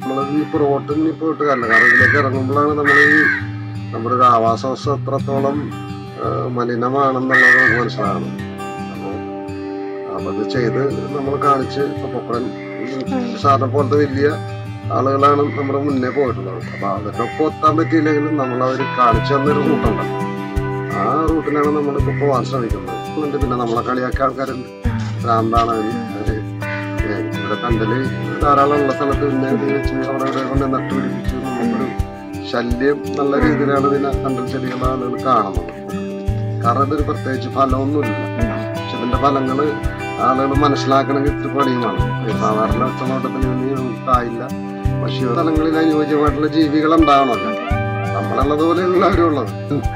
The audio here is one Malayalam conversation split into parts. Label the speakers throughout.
Speaker 1: നമ്മൾ ഈ പുറകോട്ട് ഇനി പോയിട്ട് കാര്യമില്ല കാരണം ഇതിലേക്ക് ഇറങ്ങുമ്പോഴാണ് നമ്മൾ ഈ നമ്മുടെ ഒരു ആവാസ വ്യവസ്ഥ എത്രത്തോളം ആ, മലിനമാണെന്നുള്ളത് നമുക്ക് മനസ്സിലാകണം അപ്പോൾ അപ്പോൾ അത് ചെയ്ത് നമ്മൾ കാണിച്ച് ഇപ്പോൾ പൊക്കടൻ സാറിനെ പോലത്തെ വലിയ ആളുകളാണ് നമ്മുടെ മുന്നേ പോയിട്ടുള്ളത് അപ്പോൾ അവരുടെ ഒപ്പം എത്താൻ പറ്റിയില്ലെങ്കിലും നമ്മൾ അവർ കാണിച്ചു തന്നൊരു റൂട്ടുണ്ട് ആ റൂട്ടിലാണ് നമ്മളിപ്പോൾ പോകാൻ ശ്രമിക്കുന്നത് ഉണ്ട് പിന്നെ നമ്മളെ കളിയാക്കിയ ആൾക്കാരുണ്ട് ഭ്രാന്താണ് അവര്. അവര് ഏ, ഇവിടെ കണ്ടല് ധാരാളം ഉള്ള സ്ഥലത്ത് പിന്നെ ഇത് വെച്ച് അവിടെ ഇവിടെ കൊണ്ട് നട്ടുപിടിപ്പിച്ച് നമുക്കൊരു ശല്യം നല്ല രീതിയിലാണ് ഇതിനെ കണ്ടൽ ചെടികളെ ആളുകൾ കാണുന്നത് കാരണം ഇതൊരു പ്രത്യേകിച്ച് ഫലമൊന്നുമില്ല പക്ഷെ ഇതിന്റെ ഫലങ്ങൾ ആളുകൾ മനസ്സിലാക്കണമെങ്കിൽ ഇത്തിരി പണിയുമാണ് ഈ സാധാരണ ഒറ്റനോട്ടത്തിൽ ഇനി കായില്ല പക്ഷേ സ്ഥലങ്ങളിൽ അനുയോജ്യമായിട്ടുള്ള ജീവികൾ ഉണ്ടാവണമല്ലോ നമ്മളുള്ളത് പോലെയുള്ള അവരുള്ളത്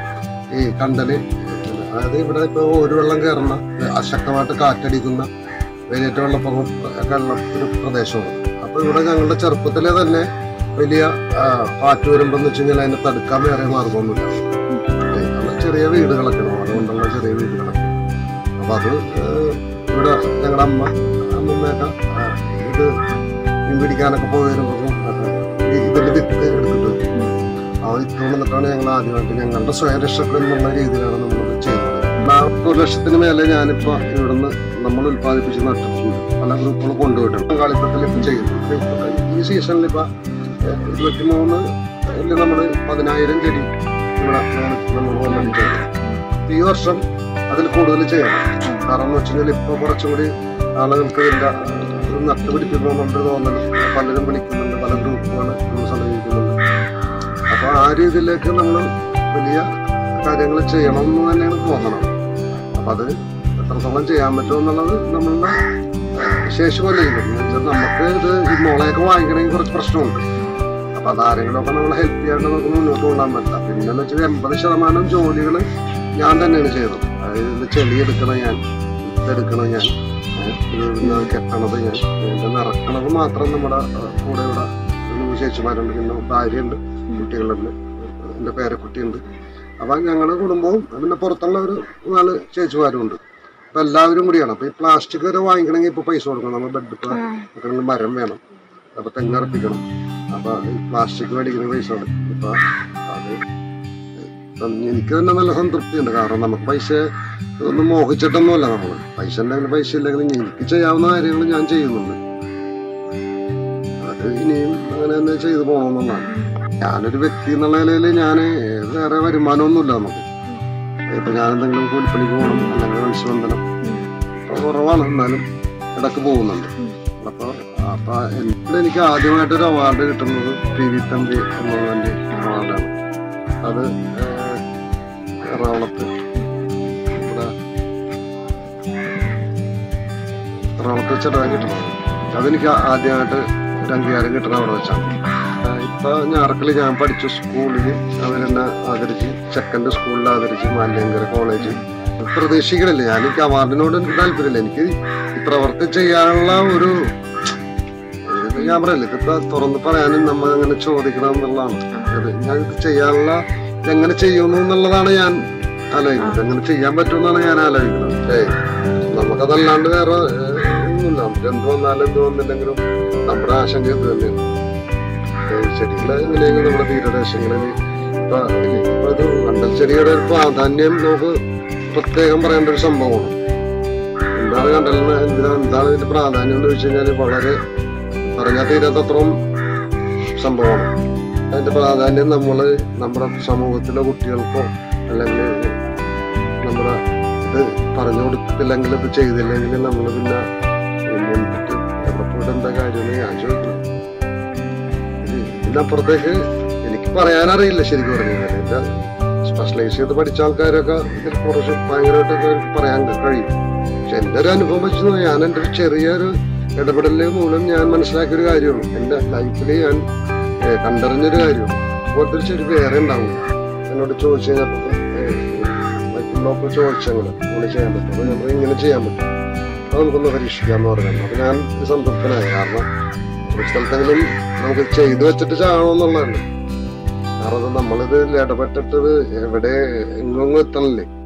Speaker 1: ഈ കണ്ടല് അതായത് ഇവിടെ ഇപ്പൊ ഒരു വെള്ളം കയറുന്ന അശക്തമായിട്ട് കാറ്റടിക്കുന്ന വലിയേറ്റ വെള്ളപ്പൊക്കം ഒക്കെ ഉള്ള ഒരു പ്രദേശമാണ് അപ്പൊ ഇവിടെ ഞങ്ങളുടെ ചെറുപ്പത്തിലെ തന്നെ വലിയ ആ, കാറ്റ് വരുമ്പോന്ന് വെച്ച് കഴിഞ്ഞാൽ അതിനെ തടുക്കാൻ വേറെ മാർഗമൊന്നുമില്ല ഏയ്, കാരണം ചെറിയ വീടുകളൊക്കെ ആണ് അതുകൊണ്ടുള്ള ചെറിയ വീടുകളൊക്കെ അപ്പൊ അത് ഏ, ഇവിടെ ഞങ്ങളുടെ അമ്മ അമ്മമ്മയൊക്കെ ആ, ഇത് മീൻ പിടിക്കാനൊക്കെ പോയി വരുമ്പോൾ ഇതിന്റെ വിത്ത് എടുത്തിട്ട് വരും. ആ വിത്ത് കൊണ്ടിട്ടാണ് ഞങ്ങൾ ആദ്യമായിട്ട് ഞങ്ങളുടെ സ്വയം രക്ഷക്ക് എന്നുള്ള രീതിയിലാണ് നമ്മൾ ചെയ്യുന്നത് നാൽപ്പത് ലക്ഷത്തിന് മേലെ ഞാനിപ്പോ ഇവിടുന്ന് നമ്മൾ ഉത്പാദിപ്പിച്ച് നട്ടിട്ടുണ്ട് പല ഗ്രൂപ്പുകൾ കൊണ്ടുപോയിട്ടുണ്ട് കളിപ്പത്തിൽ ഇപ്പൊ ചെയ്യുന്നു ഇപ്പൊ ഈ സീസണിൽ ഇപ്പൊ ഇരുപത്തി മൂന്ന് നമ്മൾ പതിനായിരം ചെടി ഇവിടെ നമ്മൾ ഓൺലൈൻ ചെയ്തു ഈ വർഷം അതിൽ കൂടുതൽ ചെയ്യണം കാരണം എന്ന് വെച്ചാൽ ഇപ്പൊ കുറച്ചും കൂടി ആളുകൾക്ക് ഇതിന്റെ ഇത് നട്ടുപിടിക്കുന്നുണ്ട് തോന്നൽ പലരും വിളിക്കുന്നുണ്ട് പല ഗ്രൂപ്പുകൾ നമ്മൾ സമീപിക്കുന്നുണ്ട് അപ്പൊ ആ രീതിയിലേക്ക് നമ്മൾ വലിയ കാര്യങ്ങൾ ചെയ്യണം എന്ന് തന്നെയാണ് തോന്നണം അപ്പൊ അത് എത്രത്തോളം ചെയ്യാൻ പറ്റും എന്നുള്ളത് നമ്മളുടെ ശേഷി പോലെ ഇരിക്കും. എന്ന് വെച്ചാൽ നമുക്ക് ഇത് ഈ മുളയൊക്കെ വാങ്ങിക്കണമെങ്കിൽ കുറച്ച് പ്രശ്നമുണ്ട് അപ്പൊ അതാരെങ്കിലും ഒക്കെ നമ്മളെ ഹെൽപ്പ് ചെയ്യാണ്ട് നമുക്ക് മുന്നോട്ട് കൊണ്ടുപോകാൻ പറ്റില്ല പിന്നെന്ന് വെച്ചാൽ എൺപത് ശതമാനം ജോലികൾ ഞാൻ തന്നെയാണ് ചെയ്തത് അതായത് ഇത് ചെളി എടുക്കണം ഞാൻ ഇതെടുക്കണം ഞാൻ ഏഹ് ഇത് ഇവിടുന്ന് കെട്ടണത് ഞാൻ ഇതിന്റെ നിറക്കണത് മാത്രം നമ്മുടെ ഏഹ്, കൂടെ ഇവിടെ മൂന്ന് ചേച്ചിമാരുണ്ട് പിന്നെ ഭാര്യയുണ്ട് കുട്ടികളുണ്ട് എൻ്റെ പേരക്കുട്ടിയുണ്ട് അപ്പം ഞങ്ങളുടെ കുടുംബവും പിന്നെ പുറത്തുള്ള ഒരു നാല് ചേച്ചിമാരും ഉണ്ട് അപ്പം എല്ലാവരും കൂടിയാണ് അപ്പം ഈ പ്ലാസ്റ്റിക് വരെ വാങ്ങിക്കണമെങ്കിൽ ഇപ്പോൾ പൈസ കൊടുക്കണം നമ്മൾ ബെഡ് ഇപ്പോൾ മരം വേണം അപ്പോൾ തെങ്ങറപ്പിക്കണം അപ്പോൾ ഈ പ്ലാസ്റ്റിക് മേടിക്കുന്ന പൈസ കൊടുക്കും ഇപ്പം അത് ഇപ്പം എനിക്ക് തന്നെ നല്ല സംതൃപ്തിയുണ്ട് കാരണം നമുക്ക് പൈസ ഒന്നും മോഹിച്ചിട്ടൊന്നുമല്ല നമ്മൾ പൈസ ഉണ്ടെങ്കിലും പൈസ ഇല്ലെങ്കിലും എനിക്ക് ചെയ്യാവുന്ന കാര്യങ്ങൾ ഞാൻ ചെയ്യുന്നുണ്ട് അത് ഇനിയും അങ്ങനെ തന്നെ ചെയ്തു പോകണമെന്നുള്ളതാണ് ഞാനൊരു വ്യക്തി എന്നുള്ള നിലയിൽ ഞാൻ വേറെ വരുമാനമൊന്നുമില്ല നമുക്ക് ഇപ്പൊ ഞാൻ എന്തെങ്കിലും കൂലിപ്പണിക്ക് പോകണം അല്ലെങ്കിൽ മത്സ്യബന്ധനം ഇപ്പൊ കുറവാണ് എന്നാലും ഇടക്ക് പോകുന്നുണ്ട് അപ്പൊ അപ്പൊ എന്നിട്ട് എനിക്ക് ആദ്യമായിട്ട് ഒരു അവാർഡ് കിട്ടുന്നത് പി വി തമ്പി എന്നുള്ളതിന്റെ അവാർഡാണ് അത് ഏഹ്, എറണാകുളത്ത് ഇവിടെ എറണാകുളത്ത് വെച്ചിട്ടാണ് കിട്ടുന്നത് അതെനിക്ക് ആദ്യമായിട്ട് ഒരു അംഗീകാരം കിട്ടണ അവിടെ വെച്ചാണ് ആഹ് ഇപ്പൊ ഞാറക്കല് ഞാൻ പഠിച്ച സ്കൂളിൽ അവരെന്നെ ആദരിച്ച് സെക്കൻഡ് സ്കൂളിൽ ആദരിച്ച് മാലിന്യങ്കര കോളേജ് പ്രതീക്ഷിക്കണില്ല ഞാൻ എനിക്ക് അവാർഡിനോട് എനിക്ക് താല്പര്യമില്ല എനിക്ക് ഈ പ്രവർത്തി ചെയ്യാനുള്ള ഒരു ഇത് ഞാൻ പറയില്ല ഇതിപ്പോ തുറന്ന് പറയാനും നമ്മൾ അങ്ങനെ ചോദിക്കണം എന്നുള്ളതാണ് ഇത് ഞാൻ ഇത് ചെയ്യാനുള്ള എങ്ങനെ ചെയ്യുന്നു എന്നുള്ളതാണ് ഞാൻ ആലോചിക്കുന്നത് എങ്ങനെ ചെയ്യാൻ പറ്റുമെന്നാണ് ഞാൻ ആലോചിക്കുന്നത് ഏയ് നമുക്കതല്ലാണ്ട് വേറെ ഏഹ്, ഒന്നുമില്ല നമുക്ക് എന്ത് വന്നാലും എന്ത് വന്നില്ലെങ്കിലും നമ്മുടെ ആശങ്ക ഇത് തന്നെയാണ് ഏഹ്, ചെടികളെ എങ്ങനെയെങ്കിലും നമ്മുടെ തീരദേശങ്ങളിൽ ഇപ്പൊ ഇപ്പൊ ഇത് കണ്ടൽ ചെടിയുടെ ഒരു പ്രാധാന്യം നമുക്ക് പ്രത്യേകം പറയേണ്ട ഒരു സംഭവമാണ് എന്താണ് കണ്ടലിന് എന്തിനാ എന്താണ് ഇതിന്റെ പ്രാധാന്യം എന്ന് വെച്ച് കഴിഞ്ഞാൽ വളരെ പറഞ്ഞാൽ തീരാത്തത്രയും സംഭവമാണ് അതിന്റെ പ്രാധാന്യം നമ്മൾ നമ്മുടെ സമൂഹത്തിലെ കുട്ടികൾക്കോ അല്ലെങ്കിൽ നമ്മുടെ ഇത് പറഞ്ഞു കൊടുത്തില്ലെങ്കിൽ ഇത് ചെയ്തില്ലെങ്കിൽ നമ്മൾ പിന്നെ മുൻപിട്ട് എവിടെ പോയിട്ട് എന്താ കാര്യമെന്ന് ഞാൻ ചോദിക്കണം ഇത് ഇതിനപ്പുറത്തേക്ക് എനിക്ക് പറയാനറിയില്ല ശരിക്കും പറഞ്ഞു കഴിഞ്ഞാൽ എന്റെ സ്പെഷ്യലൈസ് ചെയ്ത് പഠിച്ച ആൾക്കാരൊക്കെ ഇതിൽ കുറച്ച് ഭയങ്കരമായിട്ടൊക്കെ പറയാൻ കഴിയും പക്ഷെ എൻ്റെ ഒരു അനുഭവം വെച്ച് നോക്കിയാൽ ഞാൻ എൻ്റെ ഒരു ചെറിയൊരു ഇടപെടല് മൂലം ഞാൻ മനസ്സിലാക്കിയ ഒരു കാര്യമാണ് എൻ്റെ ലൈഫിൽ ഞാൻ ഏഹ്, കണ്ടറിഞ്ഞൊരു കാര്യമാണ് പോലത്തെ ഒരു ചെടി വേറെ ഉണ്ടാവില്ല എന്നോട് ചോദിച്ചു കഴിഞ്ഞപ്പോൾ മറ്റുള്ളവർക്ക് ചോദിച്ചങ്ങനെ ഇങ്ങനെ ചെയ്യാൻ പറ്റും അപ്പോൾ നമ്മൾ ഇങ്ങനെ ചെയ്യാൻ പറ്റും അത് നമുക്കൊന്ന് പരീക്ഷിക്കാമെന്ന് പറഞ്ഞു അപ്പോൾ ഞാൻ സംതൃപ്തനായി കാരണം ഒരു സ്ഥലത്തെങ്കിലും നമുക്ക് ചെയ്തു വെച്ചിട്ട് ചാകണമെന്നുള്ളതല്ലേ കാരണം അത് നമ്മളിത് ഇടപെട്ടിട്ട് ഇത് എവിടെ എങ്ങും എത്തണില്ലേ